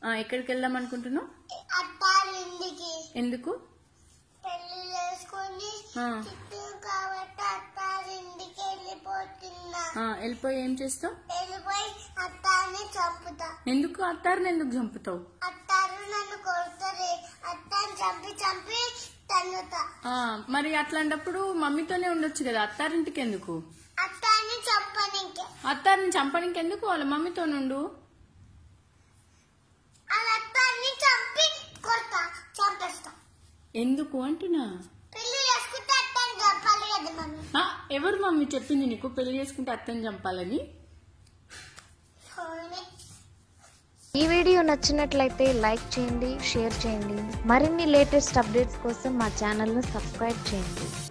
ఆ, ఎక్కడికి వెళ్దాం అనుకుంటున్నావు అత్తారింటికి ఎందుకు పెళ్లి చేసుకొని ఆ, చిత్తూ కాబట్టి అత్తారింటికి వెళ్ళిపోతున్నా ఆ, వెళ్ళిపోయి ఏం చేస్తావు వెళ్ళిపోయి అత్తాన్ని చంపుతా ఎందుకు అత్తారిని ఎందుకు చంపుతావు అత్తారు నన్ను కొడుతుంది అత్తాన్ని చంపి చంపి తన్నుతా ఆ, మరి అట్లాంటప్పుడు మమ్మీతోనే ఉండొచ్చు కదా అత్తారింటికి ఎందుకు అత్తాన్ని చంపనికే అత్తారిని చంపడానికి ఎందుకు వాళ్ళ మమ్మీతో నుండు అది అత్తాన్ని చంపి కొడతా చంపేస్తా ఎందుకు అంటున్నా పెళ్లి చేసుకుంటే అత్తాన్ని చంపాలి కదా మమ్మీ ఆ, ఎవరు మమ్మీ చెప్పింది నీకు పెళ్లి చేసుకుంటే అత్తని చంపాలని ఫోనే ఈ వీడియో నచ్చినట్లయితే లైక్ చేయండి షేర్ చేయండి మరిన్ని లేటెస్ట్ అప్డేట్స్ కోసం మా ఛానల్ను సబ్స్క్రైబ్ చేయండి